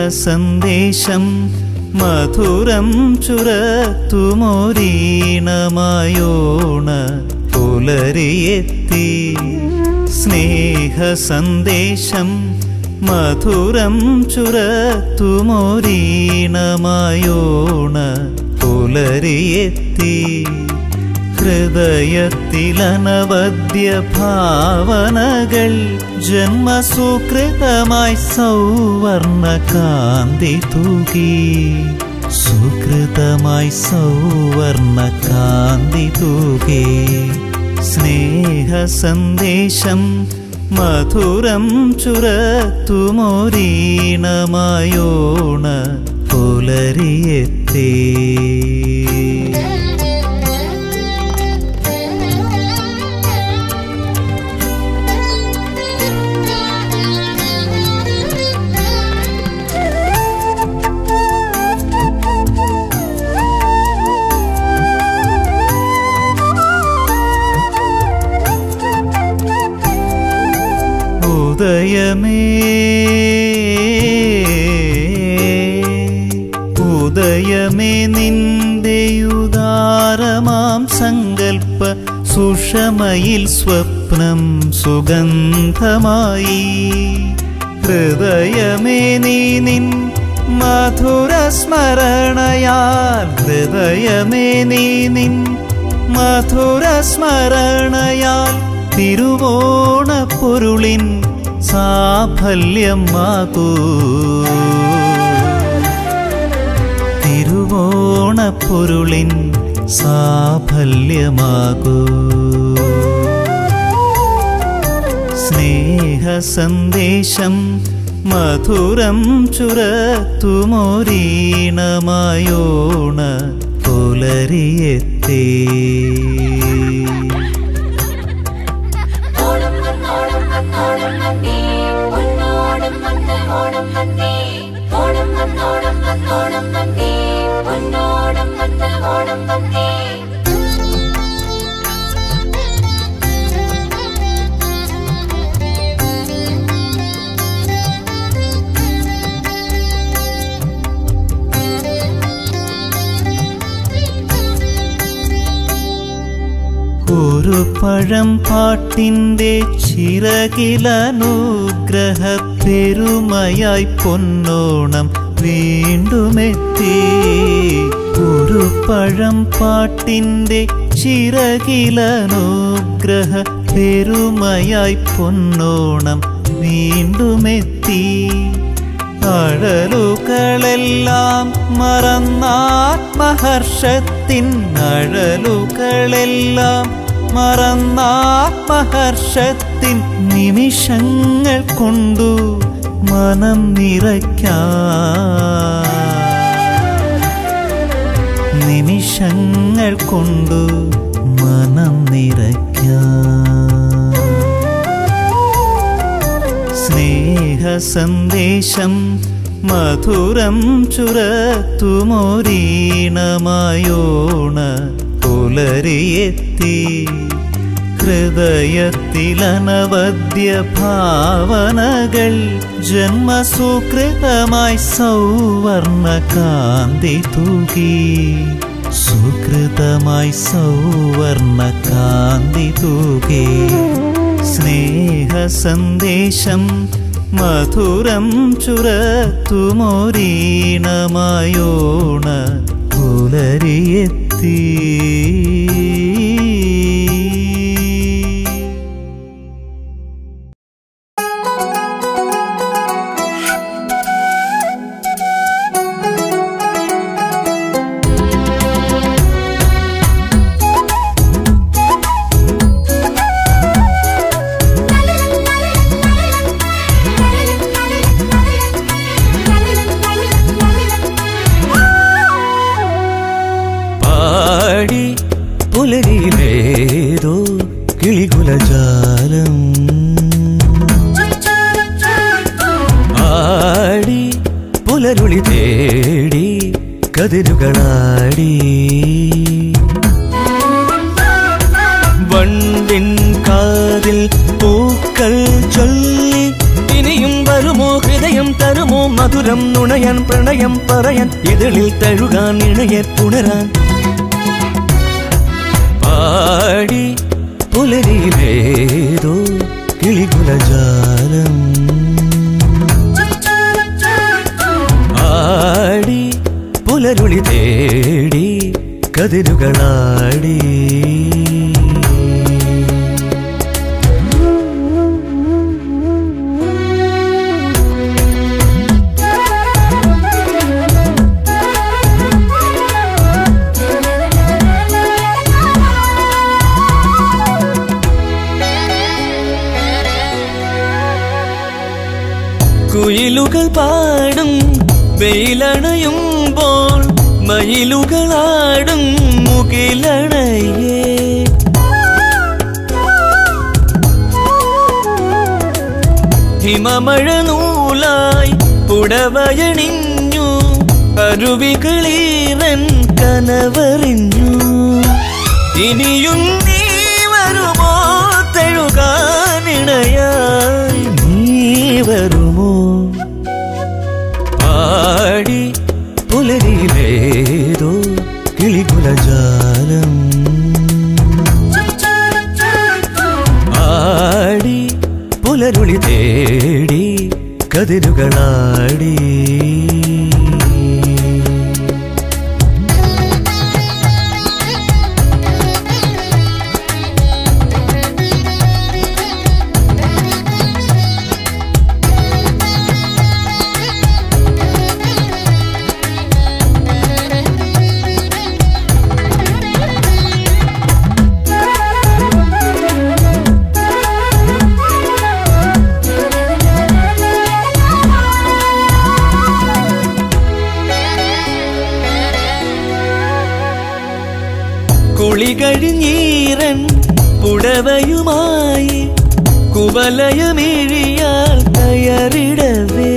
സ്നേഹസന്ദേശം മധുരം ചുരത്തുമൊരീണമായോണ പുലരിയെത്തി സ്നേഹസന്ദേശം മധുരം ചുരത്തുമൊരീണമായോണ പുലരിയെത്തി ഹൃദയത്തിലനവദ്യ ഭാവനകൾ ജന്മസുകൃതമായി സൗവർണ കാന്തി തൂകി സുകൃതമായി സൗവർണ കാന്തി തൂകി സ്നേഹസന്ദേശം മധുരം ചുരത്തുമൊരീണമായോണ പുലരിയെത്തേ ഉദയമേ ഉദയമേ നിന്റെയുദാരമാം സങ്കൽപ്പ സുഷമയിൽ സ്വപ്നം സുഗന്ധമായി ഹൃദയമേ നീ നിൻ മധുര സ്മരണയാൽ ഹൃദയമേ നീ നിൻ മധുര സ്മരണയാൽ തിരുവോണ പൊരുളിൻ സാഫല്യമാകൂ തിരുവോണ പൊരുളിൻ സാഫല്യമാകൂ സ്നേഹസന്ദേശം മധുരം ചുരത്തുമൊരീണമായോണ പുലരിയെത്തേ ഓണം വന്നോണം വന്നോണം വന്നേ പൊന്നോണം വന്ന് ഓണം വന്നേ ഓണം വന്നോണം വന്നോണം വന്നേ പൊന്നോണം വന്ന് ഓണം വന്നേ ഒരു പഴം പാട്ടിൻ്റെ ചിറകിലനുഗ്രഹ പെരുമയായി പൊന്നോണം വീണ്ടുമെത്തി ഒരു പഴം പാട്ടിൻ്റെ ചിറകിലനുഗ്രഹ പെരുമയായി പൊന്നോണം വീണ്ടുമെത്തി അഴലുകളെല്ലാം മറന്നാത്മഹർഷത്തിൻ അഴലുകളെല്ലാം മറന്നാത്മഹർഷത്തിൻ നിമിഷങ്ങൾ കൊണ്ടു മനം നിറയ്ക്കാം നിമിഷങ്ങൾ കൊണ്ടു മനം നിറയ്ക്കാം സ്നേഹസന്ദേശം മധുരം ചുരത്തുമൊരീണമായോണ പുലരിയെത്തി ഹൃദയത്തിലനവദ്യ ഭാവനകൾ ജന്മസുകൃതമായി സൗവർണ കാന്തി തൂകി സുകൃതമായി സൗവർണ കാന്തി തൂകി സ്നേഹസന്ദേശം മധുരം ചുരത്തുമൊരീണമായോണ പുലരിയെത്തി പാടി പുലരിയിലേതോ കിളികുലജാലം ആടി പുലരുളി തേടി കതിരുകളാടി വണ്ടിൻ കാതിൽ പൂക്കൾ ചൊല്ലി ഇനിയും വരുമോ ഹൃദയം തട തരുമോ മധുരം നുണയാൻ പ്രണയം പറയാൻ ഇതളിൽ തഴുകാൻ ഇണയെ പുണരാൻ പാടി പുലരിയിലേതോ കിളികുലജാലം ആടി പുലരുളി തേടി കതിരുകളാടി കുയിലുകൾ പാടും വെയിലണയുമ്പോൾ മയിലുകളാടും മുകിലണയേ ഹിമമഴ നൂലായി പുടവയണിഞ്ഞു അരുവികളീറൻ കനവറിഞ്ഞു ഇനിയും നീ വരുമോ തഴുകാനിണയായി നീ വരുമോ പാടി പുലരിയിലേതോ കിളികുലജാലം ആടി പുലരുളി തേടി കതിരുകളാടി കുളി കഴിഞ്ഞീരൻ പുടവയുമായി കുവലയമിഴിയാൽ കയറിടവേ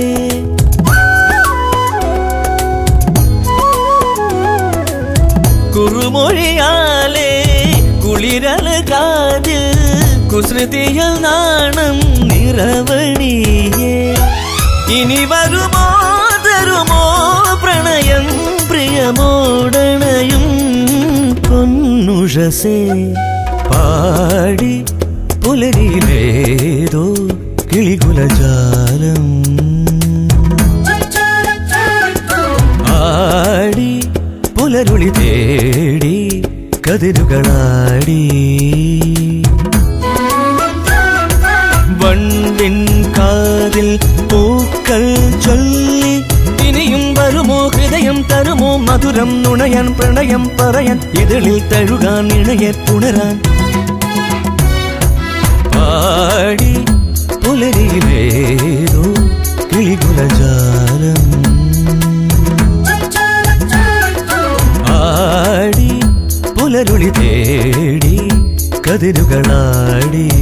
കുറുമൊഴിയാലേ കുളിരല കാതിൽ കുസൃതിയൽ നാണം നിറവണിയേ ഇനി വരുമോ തരുമോ പ്രണയം പ്രിയമോടണയും പൊന്നുഷസേ പാടി പുലരിയിലേതോ കിളികുലജാലം ആടി പുലരുളി തേടി കതിരുകളാടി വണ്ടിൻ കാതിൽ പൂക്കൾ ചൊല്ലി ഇനിയും വരുമോ ഹൃദയം തരുമോ മധുരം നുണയാൻ പ്രണയം പറയാൻ ഇതളിൽ തഴുകാൻ ഇണയെ പുണരാൻ പാടി പുലരിയിലേതോ കിളികുലജാലം ആടി പുലരുളി തേടി കതിരുകളാടി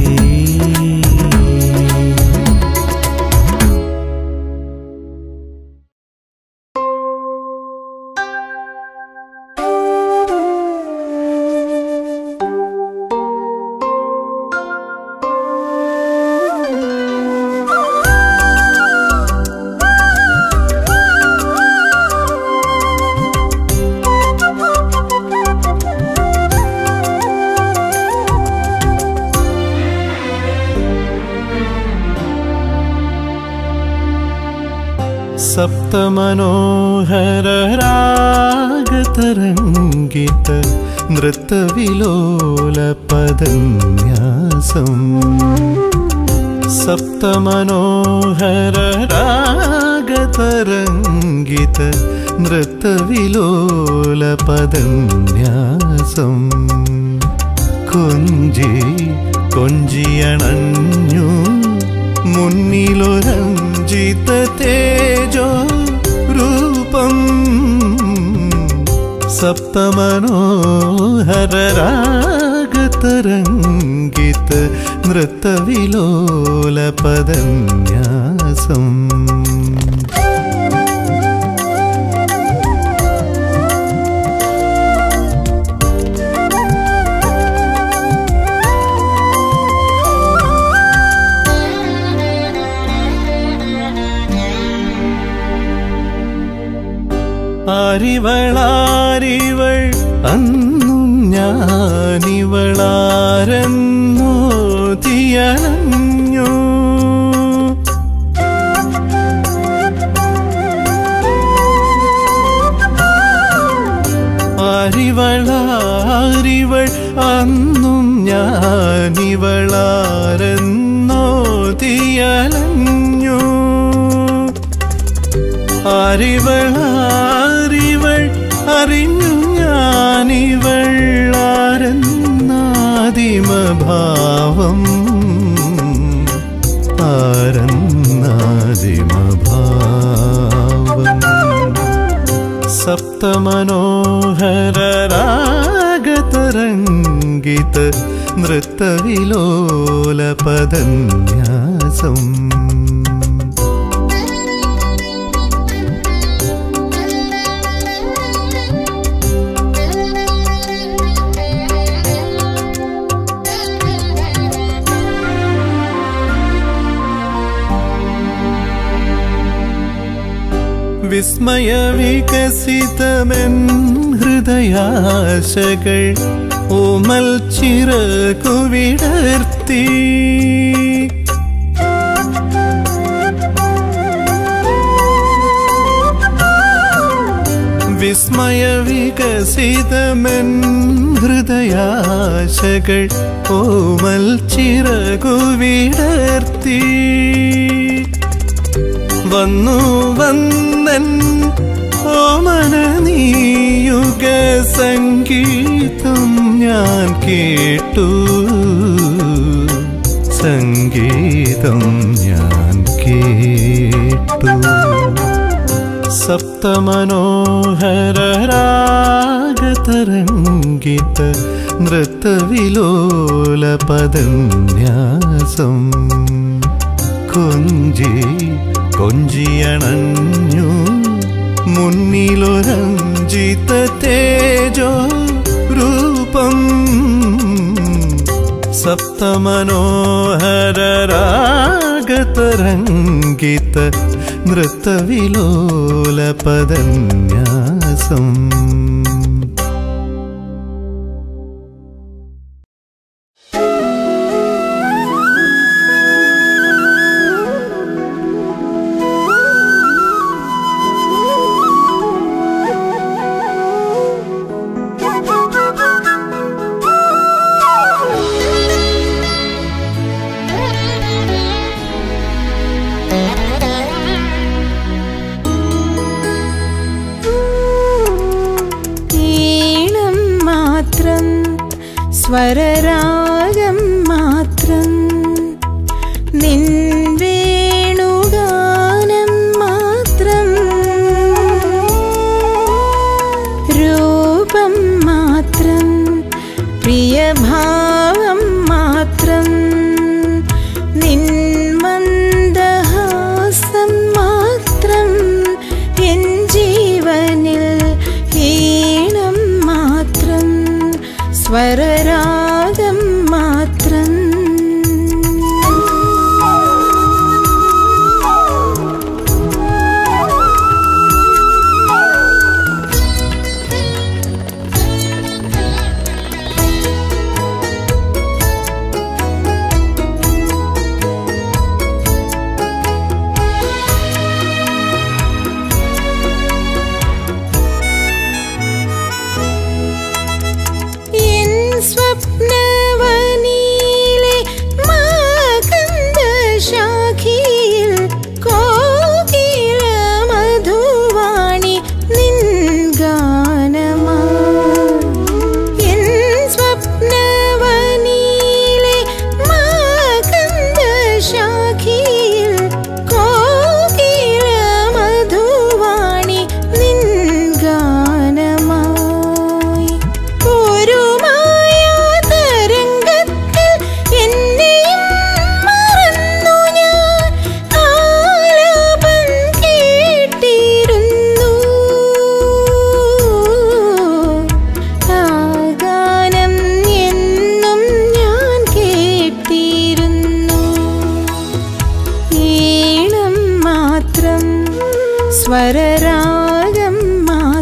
സപ്തമനോഹരരാഗതരംഗിത നൃത്തവിലോലപദന്യാസം സപ്തമനോഹരരാഗതരംഗിത നൃത്തവിലോലപദന്യാസം കൊഞ്ചി കൊഞ്ചിയണഞ്ഞു മുന്നിലൊരഞ്ജിത തേജോ രൂപം സപ്തമനോഹരരാഗതരംഗിത നൃത്തവിലോലപദന്യാസം ആരിവളാരിവൾ അന്നും ഞാനിവളാരെന്നോ തിയലഞ്ഞു ആരിവളാരിവൾ അന്നും ഞാനിവളാരെന്നോ തിയലഞ്ഞു ആരിവളാരിവൾ അറിഞ്ഞു ഞാനിവൾ ആരെന്നാദിമഭാവം ആരെന്നാദിമഭാവം സപ്തമനോഹരരാഗതരംഗിത നൃത്തവിലോലപദന്യാസം വിസ്മയ വികസിതമെൻ ഹൃദയാശകൾ ഓമൽ ചിറകുവിടർത്തി വിസ്മയ വികസിതമെൻ ഹൃദയാശകൾ ഓമൽ ചിറകുവിടർത്തി വന്നു വന്നൻ ഓമന നീയുഗ സംഗീതം ഞാൻ കേട്ടു സംഗീതം ഞാൻ കേട്ടു സപ്തമനോഹരരാഗതരംഗിത നൃത്തവിലോലപദന്യാസം കൊഞ്ചി കൊഞ്ചിയണഞ്ഞു മുന്നിലൊരഞ്ജിത തേജോ രൂപം സപ്തമനോഹരരാഗതരംഗിത നൃത്തവിലോലപദന്യാസം ഈണം മാത്രം സ്വരരാഗം മാത്രം നിൻ വേണുഗാനം മാത്രം രൂപം മാത്രം പ്രിയഭാവം മാത്രം നിൻ മന്ദഹാസം മാത്രം എൻ ജീവനിൽ ഈണം മാത്രം സ്വരരാഗം മാത്രം എൻ സ്വപ്നവനിയിലെ മാകന്ദശാഖിയിൽ കോകില മധുവാണി നിൻ ഗാനമാ എൻ സ്വപ്നവനിയിലെ മാകന്ദശാഖിയിൽ കോകില മധുവാണി നിൻ ഗാനമായി ഒരു മായാതരംഗത്തിൽ എന്നെയും മറന്നു ഞാൻ ആലാപം കേട്ടിരുന്നു ആ ഗാനം എന്നും ഞാൻ കേട്ടിരുന്നു ഈണം മാത്രം സ്വരരാഗം മാത്രം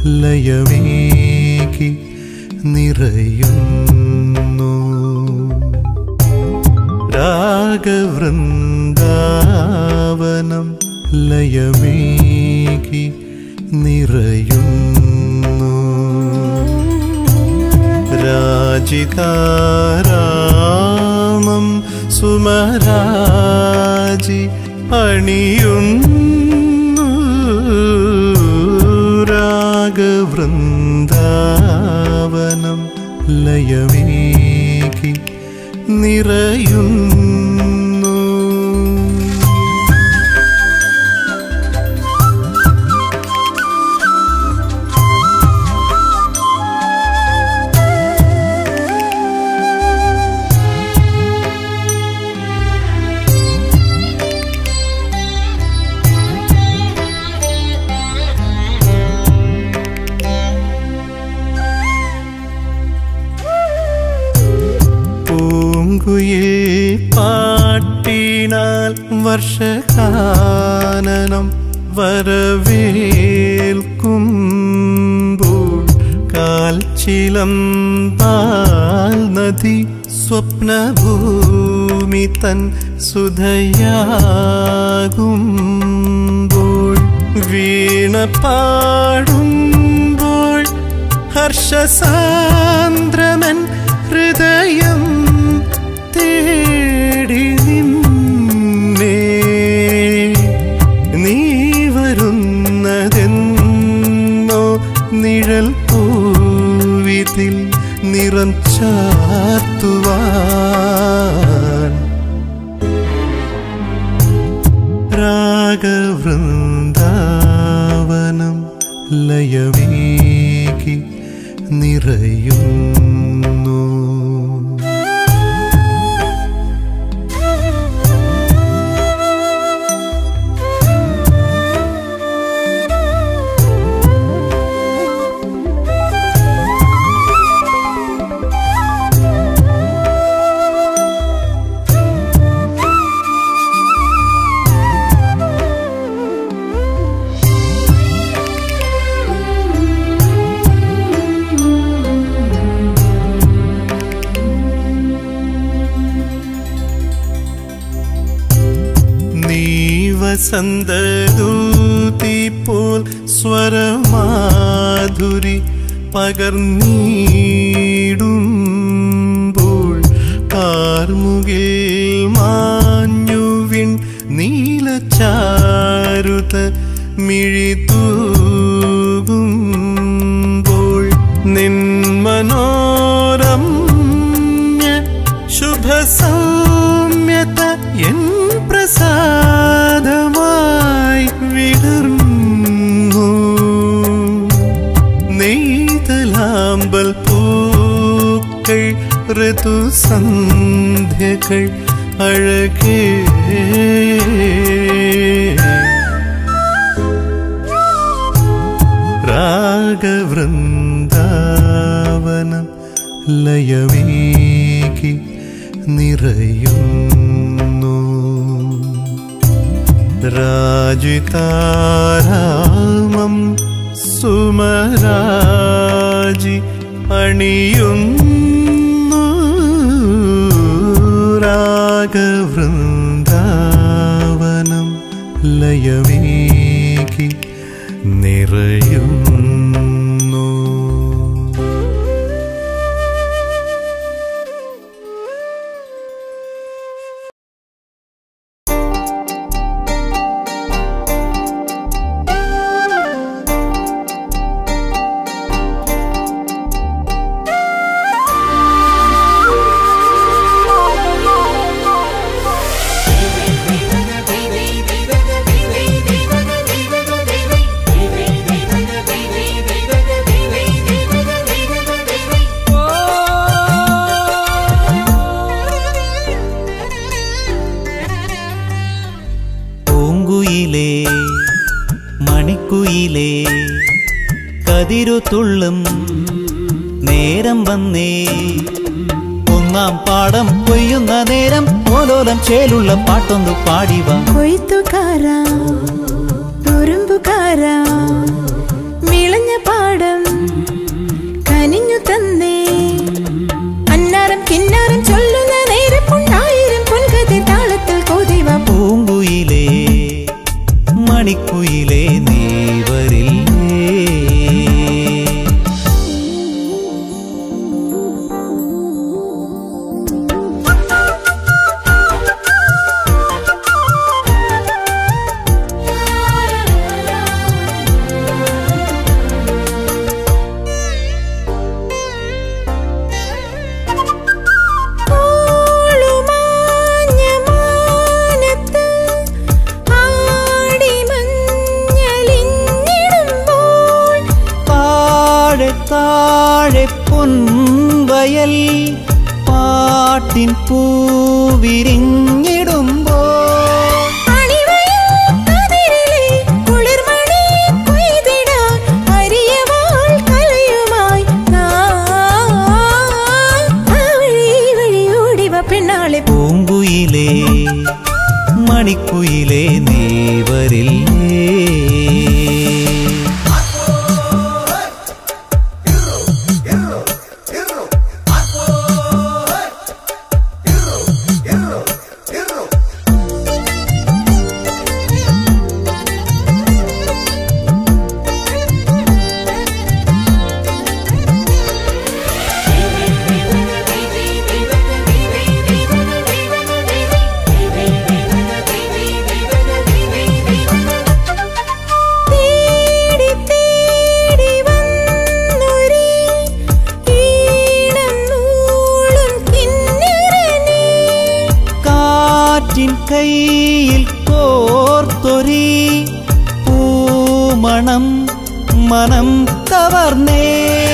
ലയമേകി നിറയുന്നു രാഗവൃന്ദാവനം ലയമേകി നിറയുന്നു രാജിതാരാമം സുമരാജി അണിയുന്നു രാഗവൃന്ദാവനം ലയമേകി നിറയുന്നു പൂങ്കുയിൽ പാട്ടിനാൽ വർഷകാനനം വരവേൽക്കുമ്പോൾ കാൽച്ചിലം പാൽ നദി സ്വപ്നഭൂമി തൻ സുധയാകുമ്പോൾ വീണ പാടുമ്പോൾ ഹർഷസാന്ദ്രമൻ ഹൃദയം തേടി നിന്നേ നീ വരുന്നതെന്നോ നിഴൽ പൂവിതിൽ നിറം ചാർത്തുവാൻ രാഗവൃന്ദാവനം ലയമേകി നിറയുന്നു നീ വസന്തദൂതി പോൽ സ്വരമാധുരി പകർന്നീടുമ്പോൾ കാർമുകിൽ മാഞ്ഞുവിൻ നീലച്ചാരുത മിഴിതൂകുമ്പോൾ നിൻ മനോരമ്യ ശുഭസൗമ്യത എൻ പ്രസാദമായി വിടർന്നു നെയ്തലാമ്പൽ പൂക്കൾ ഋതുസന്ധ്യകൾ അഴകേ രാഗവൃന്ദാവനം ലയമേകി നിറയുന്നു രാജിതാരാമം സുമരാജി അണിയുന്നു രാഗവൃന്ദാവനം ലയമേകി നിറയുന്നു പൂങ്കുയിലേ മണിക്കുയിലേ കതിരു തുള്ളും നേരം വന്നേ ഒന്നാം പാടം കൊയ്യുന്ന നേരം ഓലോലം ചേലുള്ള പാട്ടൊന്നു പാടിവ കൊയ്ത്തുകാരാ തുരുമ്പുകാരാ വിളഞ്ഞ പാടം കനിഞ്ഞു തന്നേ അന്നാരം കിന്നാരം ചൊല്ലുന്ന നേരപ്പുണ്ടായിരം പൊൻകതി താളത്തിൽ കൊതിവ പൂങ്കുയിലേ മണിക്കുയിലേ നീ വരില്ലേ ഓളുമാഞ്ഞ മാനത്ത് ആടിമഞ്ഞലിഞ്ഞിടുമ്പോൾ താഴെ താഴെ പൊൻവയൽ പാട്ടിൻ പൂവിരിഞ്ഞിടുമ്പോൾ അണിവയിൽ കതിരിലെ കുളിർമണി കൊയ്തിടാൻ അരിയവാൾ കലയുമായി നാം ആ വഴി ഈ വഴി ഓടിവ പെണ്ണാളെ പൂങ്കുയിലേ മണിക്കുയിലേ നീ വരില്ലേ തേടി തേടി വന്നൊരീ ഈണം നൂളും കിന്നരനേ കാറ്റിൻ കയ്യിൽ കോർത്തൊരി പൂമണം മനം കവർന്നേ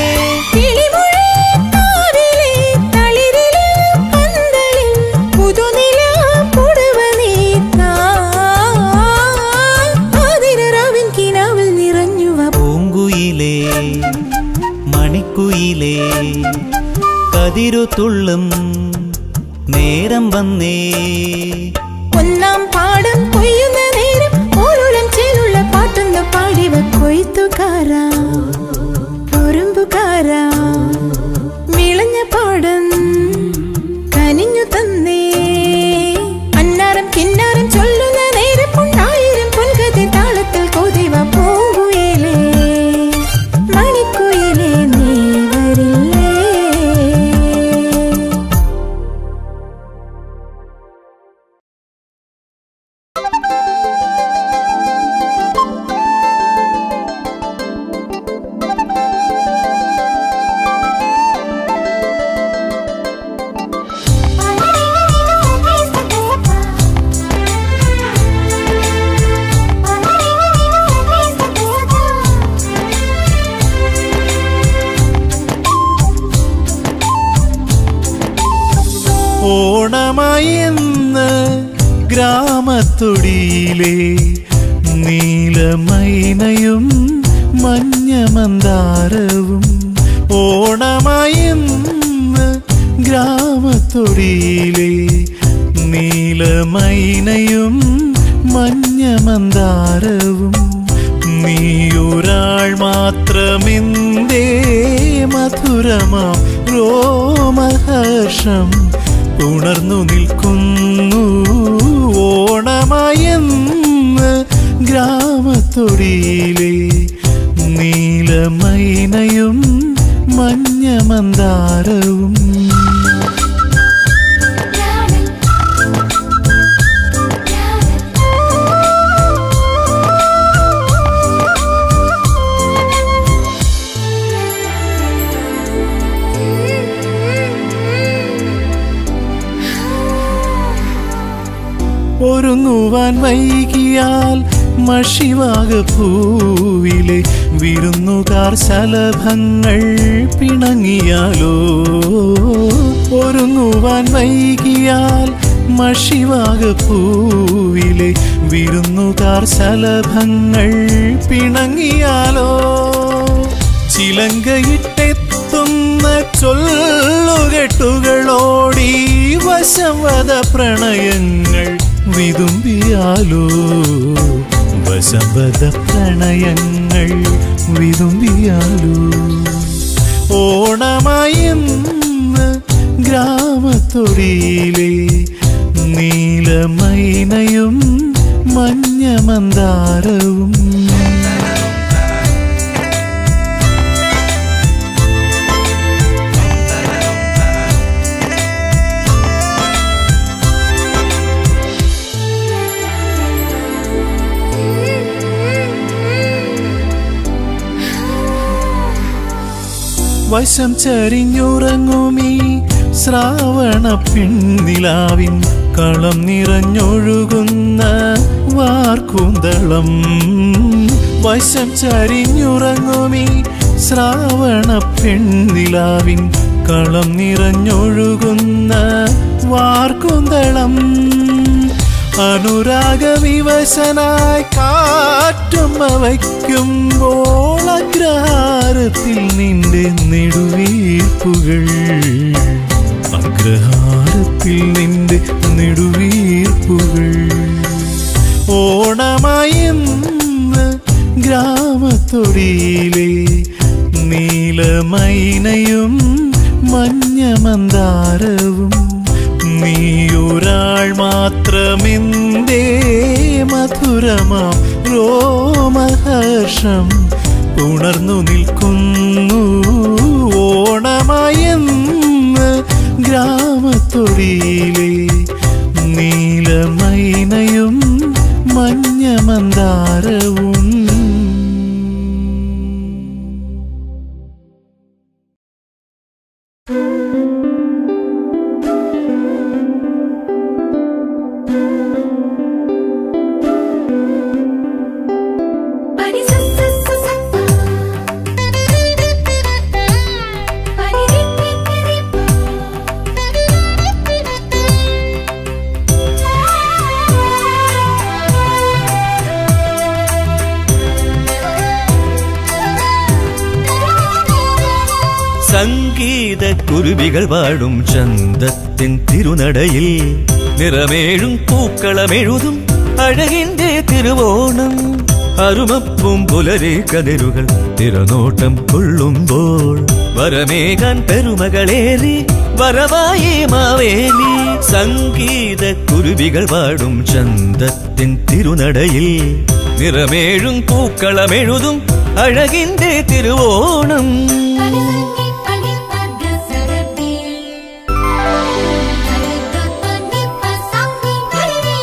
കിളിമുഴക്കാവിലെ തളിരിലെ പന്തലിൽ പുതുനിലാപ്പുടവ നീത്താം. ആതിരരാവിൻ കിനാവിൽ നിറഞ്ഞുവ പൂങ്കുയിലേ മണിക്കുയിലേ കതിരു തുള്ളും നേരം വന്നേ ഒന്നാം പാടം കൊയ്യുന്ന നേരം ഓരോളം ചേലുള്ള പാട്ടൊന്ന് പാടിവ കൊയ്ത്തുകാരാ പൊറുമ്പുകാരാ വിളഞ്ഞ പാടം കനിഞ്ഞു തന്നേ അന്നാരം കിന്നാരം ചൊല്ലുന്ന നേരപ്പുണ്ടായിരം പൊൻകതി താളത്തിൽ കൊതിവ പൂങ്കുയിലേ മണിക്കുയിലേ നീ വരില്ലേ ഓണമായെന്ന് ഗ്രാമത്തൊടിയിലെ നീലമൈനയും മഞ്ഞമന്താരവും ഓണമായെന്ന് ഗ്രാമത്തൊടിയിലെ നീലമൈനയും മഞ്ഞമന്താരവും നീയൊരാൾ മാത്രമെന്തേ മധുരമാം രോമഹർഷം ഉണർന്നു നിൽക്കുന്നു ഓണമായെന്ന് ഗ്രാമത്തൊടിയിലെ നീലമൈനയും മഞ്ഞമന്താരവും ഒരുങ്ങുവാൻ വൈകിയാൽ മഷിവാകപ്പൂവിലെ വിരുന്നുകാർ ശലഭങ്ങൾ പിണങ്ങിയാലോ ഒരുങ്ങുവാൻ വൈകിയാൽ മഷിവാകപ്പൂവിലെ വിരുന്നുകാർ ശലഭങ്ങൾ പിണങ്ങിയാലോ ചിലങ്കയിട്ടെത്തുന്ന ചൊല്ലുകെട്ടുകളോടി വശവത പ്രണയങ്ങൾ വിതുമ്പിയാലോ വശംവദ പ്രണയങ്ങൾ വിതുമ്പിയാലോ ഓണമായെന്ന് ഗ്രാമത്തൊടിയിലെ നീലമൈനയും മഞ്ഞമന്ദാരവും വശം ചരിഞ്ഞുറങ്ങുമീ ശ്രാവണ പെണ്ണിലാവിൻ കളം നിറഞ്ഞൊഴുകുന്ന വാർക്കൂന്തളം വശം ചരിഞ്ഞുറങ്ങുമീ ശ്രാവണ പെണ്ണിലാവിൻ കളം നിറഞ്ഞൊഴുകുന്ന വാർക്കൂന്തളം അനുരാഗവിവശനായി കാറ്റുമ്മ വയ്ക്കുമ്പോൾ അഗ്രഹാരത്തിൽ നിന്റെ നെടുവീർപ്പുകൾ അഗ്രഹാരത്തിൽ നിന്റെ നെടുവീർപ്പുകൾ ഓണമായെന്ന് ഗ്രാമത്തൊടിയിലെ നീലമൈനയും മഞ്ഞമന്ദാരവും നീയൊരാൾ മാത്രമെന്തേ മധുരമാ രോമഹർഷം ഉണർന്നു നിൽക്കുന്നു ഓണമായെന്ന് ഗ്രാമത്തൊടിയിലെ നീലമൈനയും മഞ്ഞമന്ദാരവും പനി സ സ സ സ പനി രി രി രി രി സംഗീത കുരുവികൾ പാടും ചന്തത്തിൻ തിരുനടയിൽ നിറമേഴും പൂക്കളമെഴുതും അഴകിന്റെ തിരുവോണം അരുമപ്പും പുലരെ കതിരുകൾ തിരനോട്ടം കൊള്ളുമ്പോൾ വരമേകാൻ പെരുമകളേറി വരവായി മാവേലി സംഗീത കുരുവികൾ പാടും ചന്തത്തിൻ തിരുനടയിൽ നിറമേഴും പൂക്കളമെഴുതും അഴകിന്റെ തിരുവോണം പനി സ പനി പദ സരതി പനി ത പനി പ സംഗി പനി രി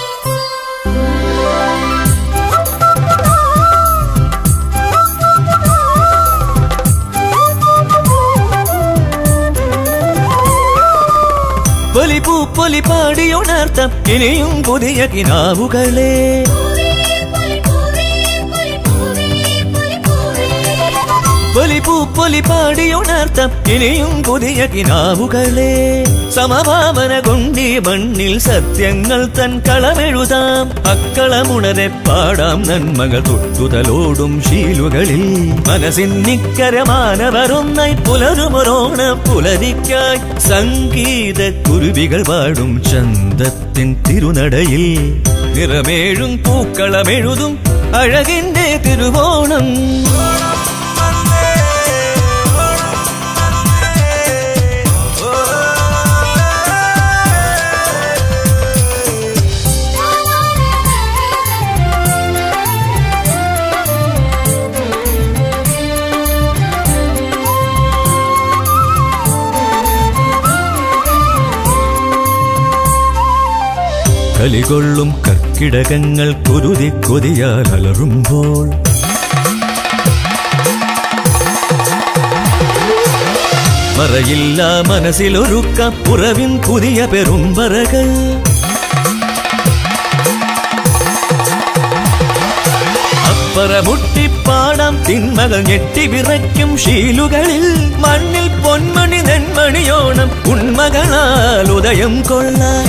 പൊലി പൂ പൊലി പാടിയുണർത്താം ഇനിയും പുതിയ കിനാവുകളെ പൂവേ പൂവേ പൂവേ പൂവേ പൂവേ പൊലി പൂ പൊലി പാടിയുണർത്താം ഇനിയും പുതിയ കിനാവുകളെ സമഭാവന കൊണ്ടീ മണ്ണിൽ സത്യങ്ങൾ തൻ കളമെഴുതാം അക്കളമുണരെ പാടാം നന്മകൾ തൊട്ടുതലോടും ശീലുകളിൽ മനസ്സിൻ നിക്കരമാനവരൊന്നായി പുലരുമൊരോണ പുലരിക്കായി സംഗീത കുരുവികൾ പാടും ചന്തത്തിൻ തിരുനടയിൽ നിറമേഴും പൂക്കളമെഴുതും അഴകിന്റെ തിരുവോണം കലികൊള്ളും കർക്കിടകങ്ങൾ കുരുതി കൊതിയാൽ അലറുമ്പോൾ മറയില്ല മനസ്സിലൊരുക്ക പുറവിൻ പുതിയ പെരുമ്പറകൾ അപ്പറമുട്ടിപ്പാടാം തിന്മകൾ ഞെട്ടി വിറയ്ക്കും ശീലുകളിൽ മണ്ണിൽ പൊന്മണി നെന്മണിയോണം ഉണ്മകളാൽ ഉദയം കൊള്ളാൻ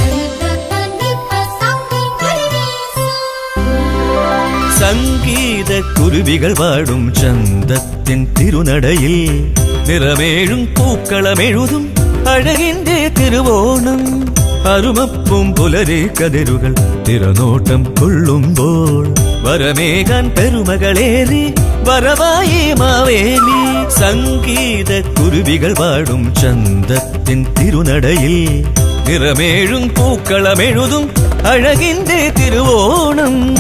സംഗീത കുരുവികൾ പാടും ചന്തത്തിൻ തിരുനടയിൽ നിറമേഴും പൂക്കളമെഴുതും അഴകിന്റെ തിരുവോണം അരുമപ്പും പുലരെ കതിരുകൾ തിരനോട്ടം കൊള്ളുമ്പോൾ വരമേകാൻ പെരുമകളേറി വരവായി മാവേലി സംഗീത കുരുവികൾ പാടും ചന്തത്തിൻ തിരുനടയിൽ നിറമേഴും പൂക്കളമെഴുതും അഴകിന്റെ തിരുവോണം